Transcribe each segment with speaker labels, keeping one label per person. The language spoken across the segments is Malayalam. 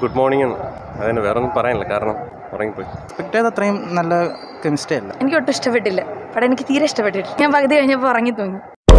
Speaker 1: ഗുഡ് മോർണിംഗ് എന്ന് അതിന് വേറെ ഒന്നും പറയാനില്ല കാരണം ഉറങ്ങിപ്പോയി
Speaker 2: എക്സ്പെക്ട് ചെയ്ത അത്രയും നല്ല കെമിസ്ട്രി അല്ല
Speaker 3: എനിക്ക് ഒട്ടും ഇഷ്ടപ്പെട്ടില്ല പടം എനിക്ക് തീരെ ഇഷ്ടപ്പെട്ടില്ല ഞാൻ പകുതി കഴിഞ്ഞപ്പോൾ ഉറങ്ങി തൂങ്ങി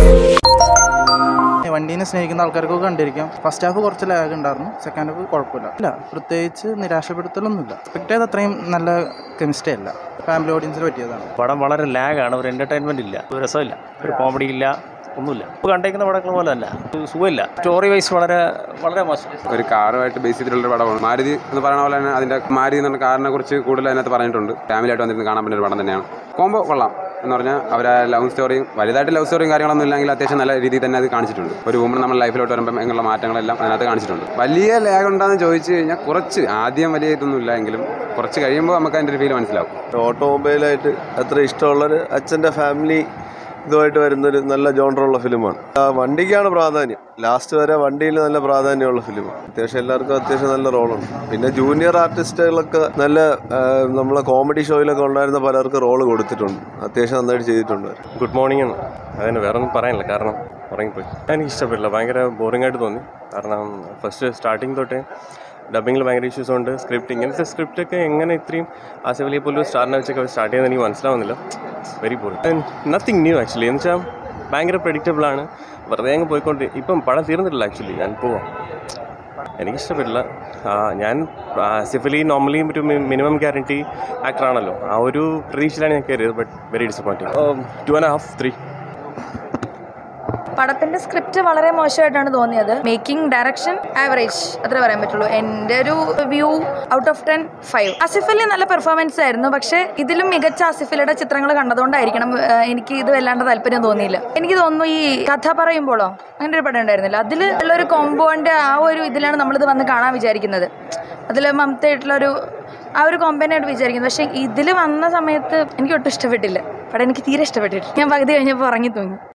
Speaker 2: വണ്ടീനെ സ്നേഹിക്കുന്ന ആൾക്കാർക്കൊക്കെ കണ്ടിരിക്കാം ഫസ്റ്റ് ഹാഫ് കുറച്ച് ലാഗ് ഉണ്ടായിരുന്നു സെക്കൻഡ് ഹാഫ് കുഴപ്പമില്ല ഇല്ല പ്രത്യേകിച്ച് നിരാശപ്പെടുത്തലൊന്നുമില്ല എക്സ്പെക്ട് ചെയ്ത അത്രയും നല്ല കെമിസ്ട്രി അല്ല ഫാമിലി ഓഡിയൻസിന് പറ്റിയതാണ്
Speaker 4: പടം വളരെ ലാഗാണ് ഒരു എൻ്റർടൈൻമെൻ്റ് ഇല്ല ഒരു രസമില്ല ഒരു കോമഡി ഇല്ല ഒന്നുമില്ല ഇപ്പോൾ കണ്ടേക്കുന്ന പടങ്ങൾ പോലെ അല്ല ഒരു സുഖമില്ല സ്റ്റോറി വൈസ് വളരെ വളരെ മോശം
Speaker 5: ഒരു കാറുമായിട്ട് ബേസ് ചെയ്തിട്ടുള്ള ഒരു പടമാണ് മാരുതി എന്ന് പറയുന്ന പോലെ തന്നെ അതിൻ്റെ മാരുതി എന്ന് പറഞ്ഞ കാറിനെ കുറിച്ച് കൂടുതൽ അതിനകത്ത് പറഞ്ഞിട്ടുണ്ട് ഫാമിലി ആയിട്ട് വന്നിരുന്ന് കാണാൻ പറ്റുന്ന ഒരു പടം തന്നെയാണ് കോമ്പോ കൊള്ളാം എന്ന് പറഞ്ഞാൽ അവരെ ലവ് സ്റ്റോറിയും വലുതായിട്ട് ലവ് സ്റ്റോറിയും കാര്യങ്ങളൊന്നും ഇല്ലെങ്കിൽ അത്യാവശ്യം നല്ല രീതിയിൽ തന്നെ അത് കാണിച്ചിട്ടുണ്ട് ഒരു വുമൺ നമ്മുടെ ലൈഫിലോട്ട് വരുമ്പോൾ എങ്ങനെയുള്ള മാറ്റങ്ങളെല്ലാം അതിനകത്ത് കാണിച്ചിട്ടുണ്ട് വലിയ ലാഗ് ഉണ്ടാകുന്ന ചോദിച്ചു കഴിഞ്ഞാൽ കുറച്ച് ആദ്യം വലിയ ഇതൊന്നും ഇല്ല എങ്കിലും കുറച്ച് കഴിയുമ്പോൾ നമുക്ക് അതിൻ്റെ ഒരു ഫീൽ മനസ്സിലാവും
Speaker 6: ഓട്ടോമൊബൈലായിട്ട് അത്ര ഇഷ്ടമുള്ളൊരു അച്ഛൻ്റെ ഫാമിലി ഇതുമായിട്ട് വരുന്നൊരു നല്ല ജോണ്ടറുള്ള ഫിലിമാണ് ആ വണ്ടിക്കാണ് പ്രാധാന്യം ലാസ്റ്റ് വരെ വണ്ടിയിൽ നല്ല പ്രാധാന്യമുള്ള ഫിലിമാണ് അത്യാവശ്യം എല്ലാവർക്കും അത്യാവശ്യം നല്ല റോളുണ്ട് പിന്നെ ജൂനിയർ ആർട്ടിസ്റ്റുകളൊക്കെ നല്ല ആ, നമ്മളെ കോമഡി ഷോയിലൊക്കെ ഉണ്ടായിരുന്ന പലർക്ക് റോള് കൊടുത്തിട്ടുണ്ട് അത്യാവശ്യം നന്നായിട്ട് ചെയ്തിട്ടുണ്ട് അവർ.
Speaker 1: ഗുഡ് മോർണിംഗ് എന്ന് അതിന് വേറെ ഒന്നും പറയാനില്ല കാരണം ഉറങ്ങിപ്പോയി എനിക്ക് ഇഷ്ടപ്പെട്ടില്ല ഭയങ്കര ബോറിംഗ് ആയിട്ട് തോന്നി കാരണം ഫസ്റ്റ് സ്റ്റാർട്ടിങ് തൊട്ടേ ഡബിങ്ങിൽ ഭയങ്കര ഇഷ്യൂസ് ഉണ്ട് സ്ക്രിപ്റ്റ് ഇങ്ങനത്തെ സ്ക്രിപ്റ്റൊക്കെ എങ്ങനെ ഇത്രയും ആസിഫ് അലിയെ പോലും സ്റ്റാറിനെ വെച്ചൊക്കെ സ്റ്റാർട്ട് ചെയ്യുന്നത് എനിക്ക് മനസ്സിലാവുന്നില്ല very boring nothing new actually എന്ന് വെച്ചാൽ ഭയങ്കര predictable ആണ് വെറുതെ അങ്ങ് പോയിക്കൊണ്ട് ഇപ്പം പടം തീർന്നിട്ടില്ല ആക്ച്വലി ഞാൻ പോവാം എനിക്കിഷ്ടപ്പെട്ടില്ല ആ, ഞാൻ ആസിഫ് അലി നോർമലി ഒരു മിനിമം ഗ്യാരണ്ടി ആക്ടറാണല്ലോ ആ ഒരു പ്രതീക്ഷയിലാണ് ഞാൻ കയറിയത് but very disappointing two and half three
Speaker 3: പടത്തിന്റെ സ്ക്രിപ്റ്റ് വളരെ മോശമായിട്ടാണ് തോന്നിയത് മേക്കിംഗ് ഡയറക്ഷൻ ആവറേജ് അത്രേ പറയാൻ പറ്റുള്ളൂ എൻ്റെ ഒരു view out of ten five Asif Ali നല്ല പെർഫോമൻസ് ആയിരുന്നു പക്ഷേ ഇതിലും മികച്ച ആസിഫ് അലിയുടെ ചിത്രങ്ങൾ കണ്ടതുകൊണ്ടായിരിക്കണം ആ, എനിക്ക് ഇത് വല്ലാണ്ട് താല്പര്യം തോന്നിയില്ല എനിക്ക് തോന്നുന്നു ഈ കഥ പറയുമ്പോഴോ അങ്ങനെ ഒരു പടം ഉണ്ടായിരുന്നില്ല അതിൽ ഉള്ളൊരു കോമ്പോൻ്റെ ആ ഒരു ഇതിലാണ് നമ്മളിത് വന്ന് കാണാൻ വിചാരിക്കുന്നത് അതിൽ മമതയായിട്ടുള്ളൊരു ആ ഒരു കോമ്പനായിട്ട് വിചാരിക്കുന്നത് പക്ഷേ ഇതിൽ വന്ന സമയത്ത് എനിക്ക് ഒട്ടും ഇഷ്ടപ്പെട്ടില്ല പടം എനിക്ക് തീരെ ഇഷ്ടപ്പെട്ടില്ല ഞാൻ പകുതി കഴിഞ്ഞപ്പോൾ ഉറങ്ങി തൂങ്ങി